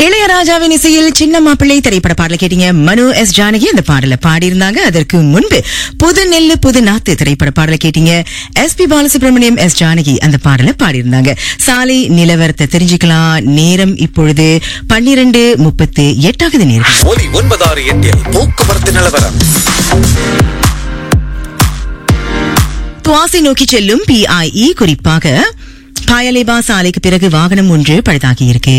இளையராஜாவின் இசையில் சின்ன மாப்பிள்ளை திரைப்பட பாடல கேட்டீங்க மனு எஸ் ஜானகி அந்த பாடல பாடியிருந்தாங்க அதற்கு முன்பு புது நெல்லு புது நாத்து திரைப்பட பாடல கேட்டீங்க S P Balasubrahmanyam S Janaki அந்த பாடல பாடியிருந்தாங்க சாலை நிலவரத்தை தெரிஞ்சுக்கலாம் நேரம் இப்பொழுது பன்னிரண்டு முப்பத்து எட்டாவது நேரம் ஒலி ஒன்பதாறு எட்டில் போக்குவரத்து நிலவரம் துவாசி நோக்கி செல்லும் பிஐஇ குறிப்பாக பாயலேபா சாலைக்கு பிறகு வாகனம் ஒன்று பழுதாகியிருக்கு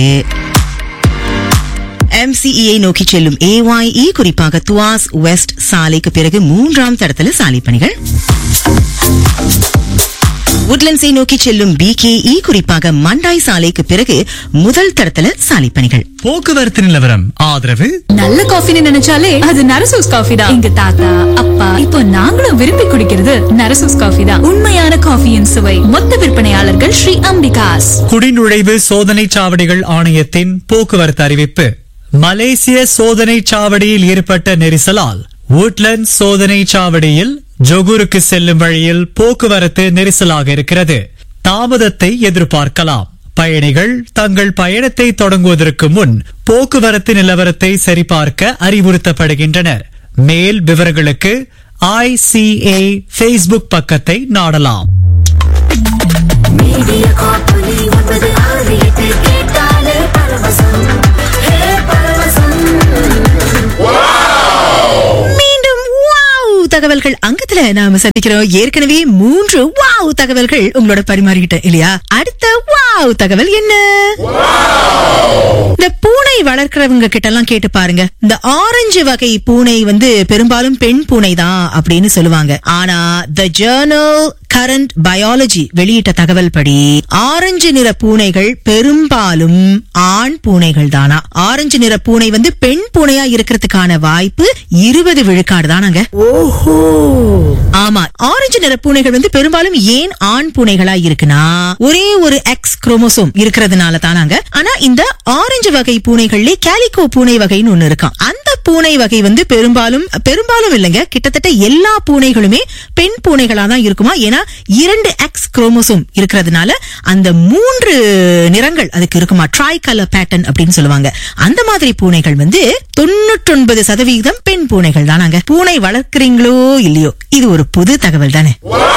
எம்சிஇயை நோக்கி செல்லும் ஏஒய்இ குறிப்பாக துவாஸ் வெஸ்ட் சாலைக்கு பிறகு மூன்றாம் தடத்தில் சாலை பணிகள் உட்லண்ட்ஸை நோக்கி செல்லும் பிகேஇ குறிப்பாக மண்டாய் சாலைக்கு பிறகு முதல் தடத்தில் சாலை பணிகள் போக்குவரத்து நிலவரம் ஆதரவு நல்ல காஃபின்னு நினைச்சாலே அது நரசூஸ் காஃபி தான் எங்க தாத்தா அப்பா இப்போ நாங்களும் விரும்பி குடிக்கிறது நரசூஸ் காஃபி தான் உண்மையான காஃபியின் சுவை மொத்த விற்பனையாளர்கள் ஸ்ரீ அம்பிகாஸ் குடிநுழைவு சோதனை சாவடிகள் ஆணையத்தின் போக்குவரத்து அறிவிப்பு மலேசிய சோதனை சாவடியில் ஏற்பட்ட நெரிசலால் woodland சோதனை சாவடியில் ஜொகூருக்கு செல்லும் வழியில் போக்குவரத்து நெரிசலாக இருக்கிறது தாமதத்தை எதிர்பார்க்கலாம் பயணிகள் தங்கள் பயணத்தை தொடங்குவதற்கு முன் போக்குவரத்து நிலவரத்தை சரிபார்க்க அறிவுறுத்தப்படுகின்றனர் மேல் விவரங்களுக்கு ஐசிஏ Facebook பக்கத்தை நாடலாம் மீடியா காப்பொலி ஒன்பது ஆறு எட்டு கேட்டாலே பரவசம் ஹே பரவசம் மீண்டும் வாவ் தகவல்கள் அங்கத்துல நாம சந்திக்கிறோம் ஏற்கனவே மூன்று வாவ் தகவல்கள் உங்களோட பரிமாறிக்கிட்டேன் இல்லையா அடுத்த வாவ் தகவல் என்ன இந்த பூனை வளர்க்கிறவங்க கிட்ட எல்லாம் கேட்டு பாருங்க இந்த ஆரஞ்சு வகை பூனை வந்து பெரும்பாலும் பெண் பூனை தான் அப்படின்னு சொல்லுவாங்க ஆனா த ஜேர்னல் கரண்ட் பயாலஜி வெளியிட்ட தகவல் படி ஆரஞ்சு நிற பூனைகள் பெரும்பாலும் ஆண் பூனைகள் தானா ஆரஞ்சு நிற பூனை வந்து பெண் பூனையா இருக்கிறதுக்கான வாய்ப்பு இருபது விழுக்காடு தானாங்க ஆமா ஆரஞ்சு நிற பூனைகள் வந்து பெரும்பாலும் ஏன் ஆண் பூனைகளா இருக்குன்னா ஒரே ஒரு எக்ஸ் குரோமோசோம் இருக்கிறதுனால தானாங்க ஆனா இந்த ஆரஞ்சு வகை பூனைகள்ல கேலிகோ பூனை வகைன்னு ஒண்ணு இருக்காம் அந்த பூனை வகை வந்து பெரும்பாலும் பெரும்பாலும் இல்லைங்க கிட்டத்தட்ட எல்லா பூனைகளுமே பெண் பூனைகளா தான் இருக்குமா ஏன்னா இரண்டு எக்ஸ் குரோமோசோம் இருக்கிறதுனால அந்த மூன்று நிறங்கள் அதுக்கு இருக்குமா ட்ரை கலர் பேட்டர்ன் அப்படின்னு சொல்லுவாங்க அந்த மாதிரி பூனைகள் வந்து தொண்ணூற்றொன்பது சதவீதம் பெண் பூனைகள் தானாங்க பூனை வளர்க்கிறீங்களோ இல்லையோ இது ஒரு புது தகவல் தானே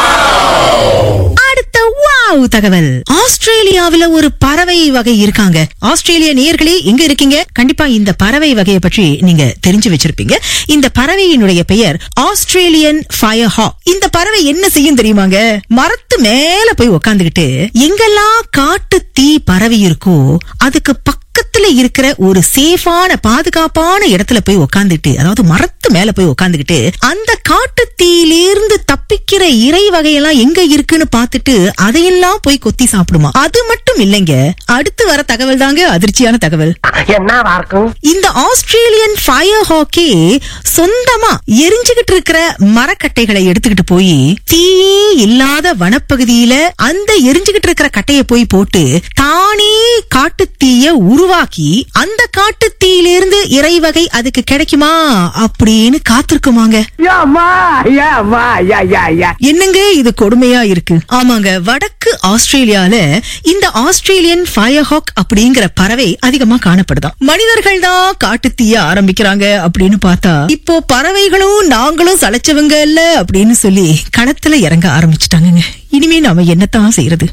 அடுத்த வாவ் தகவல் ஆஸ்திரேலியாவுல ஒரு பறவை வகை இருக்காங்க ஆஸ்திரேலிய நேயர்களே எங்க இருக்கீங்க கண்டிப்பா இந்த பறவை வகையை பற்றி நீங்க தெரிஞ்சு வச்சிருப்பீங்க இந்த பறவையினுடைய பெயர் ஆஸ்திரேலியன் ஃபயர் ஹாக் இந்த பறவை என்ன செய்யும் தெரியுமாங்க மரத்து மேல போய் உக்காந்துகிட்டு எங்கெல்லாம் காட்டு தீ பறவை இருக்கோ அதுக்கு பக்கத்துல இருக்கிற ஒரு சேஃபான பாதுகாப்பான இடத்துல போய் உக்காந்துட்டு அதாவது மரத்து மேல போய் உக்காந்துக்கிட்டு அந்த காட்டு தீயிலிருந்து தப்பிக்கிற இறை வகையெல்லாம் எங்க இருக்குன்னு பார்த்துட்டு அதையெல்லாம் போய் கொத்தி சாப்பிடுமா அது மட்டும் இல்லைங்க அடுத்து வர தகவல் தாங்க அதிர்ச்சியான தகவல் என்னவா இருக்கும் இந்த ஆஸ்திரேலியன் ஃபயர் ஹாக்கி சொந்தமா எரிஞ்சுகிட்டு இருக்கிற மரக்கட்டைகளை எடுத்துக்கிட்டு போய் தீயே இல்லாத வனப்பகுதியில அந்த எரிஞ்சுகிட்டு இருக்கிற கட்டைய போய் போட்டு தானே காட்டு தீய உருவாக்கி அந்த காட்டு தீயிலிருந்து இறை வகை அதுக்கு கிடைக்குமா அப்படின்னு காத்திருக்குமாங்க யாமா யாமா யா யா யா என்னங்க இது கொடுமையா இருக்கு ஆமாங்க வடக்கு ஆஸ்திரேலியால இந்த ஆஸ்திரேலியன் ஃபயர்ஹாக் அப்படிங்கிற பறவை அதிகமா காணப்படுதாம் மனிதர்கள் தான் காட்டுத்தீய ஆரம்பிக்கிறாங்க அப்படின்னு பார்த்தா இப்போ பறவைகளும் நாங்களும் சளைச்சவங்க இல்ல அப்படின்னு சொல்லி களத்துல இறங்க ஆரம்பிச்சிட்டாங்கங்க இனிமே நாம என்னத்தான் செய்யறது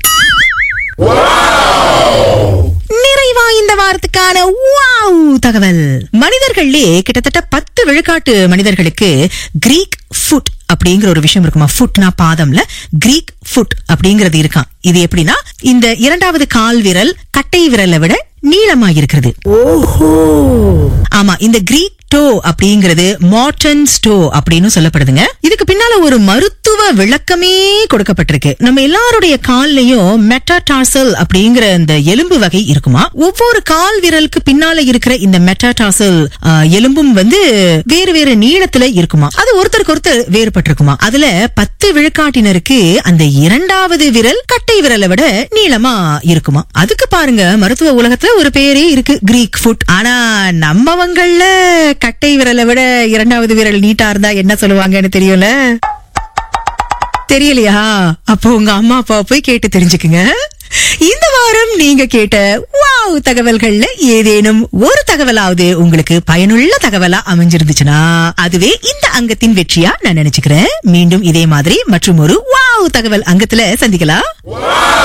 நிறைவா இந்த வாரத்துக்கான வாவ் தகவல் மனிதர்கள்லே கிட்டத்தட்ட பத்து விழுக்காட்டு மனிதர்களுக்கு கிரீக் ஃபுட் அப்படிங்கிற ஒரு விஷயம் இருக்குமா ஃபுட்னா பாதம்ல கிரீக் ஃபுட் அப்படிங்கிறது இருக்காம் இது எப்படின்னா இந்த இரண்டாவது கால் விரல் கட்டை விரலை விட நீளமா இருக்கிறது ஆமா இந்த கிரீக் டோ அப்படிங்கிறது மார்டன் ஸ்டோ அப்படின்னு சொல்லப்படுதுங்க இதுக்கு பின்னால ஒரு மருத்துவ விளக்கமே கொடுக்கப்பட்டிருக்கு நம்ம எல்லாருடைய கால்லயும் மெட்டாடார்சல் அப்படிங்கிற இந்த எலும்பு வகை இருக்குமா ஒவ்வொரு கால் விரலுக்கு பின்னால இருக்கிற இந்த மெட்டாடார்சல் எலும்பும் வந்து வேறு வேறு நீளத்துல இருக்குமா அது ஒருத்தருக்கு ஒருத்தர் வேறுபட்டிருக்குமா அதுல பத்து விழுக்காட்டினருக்கு அந்த இரண்டாவது விரல் கட்டை விரலை விட நீளமா இருக்குமா அதுக்கு பாருங்க மருத்துவ உலகத்துல ஒரு பேரே இருக்கு கிரீக் ஃபுட் ஆனா நம்மவங்கள்ல கட்டை விரலை விட இரண்டாவது விரல் நீட்டா இருந்தா என்ன சொல்லுவாங்கன்னு தெரியும்ல தெரியலையா அப்போ உங்க அம்மா அப்பா போய் கேட்டு தெரிஞ்சுக்குங்க இந்த வாரம் நீங்க கேட்ட வாவ் தகவல்கள்ல ஏதேனும் ஒரு தகவலாவது உங்களுக்கு பயனுள்ள தகவலா அமைஞ்சிருந்துச்சுன்னா அதுவே இந்த அங்கத்தின் வெற்றியா நான் நினைச்சுக்கிறேன் மீண்டும் இதே மாதிரி மற்றும் ஒரு வாவ் தகவல் அங்கத்துல சந்திக்கலாம்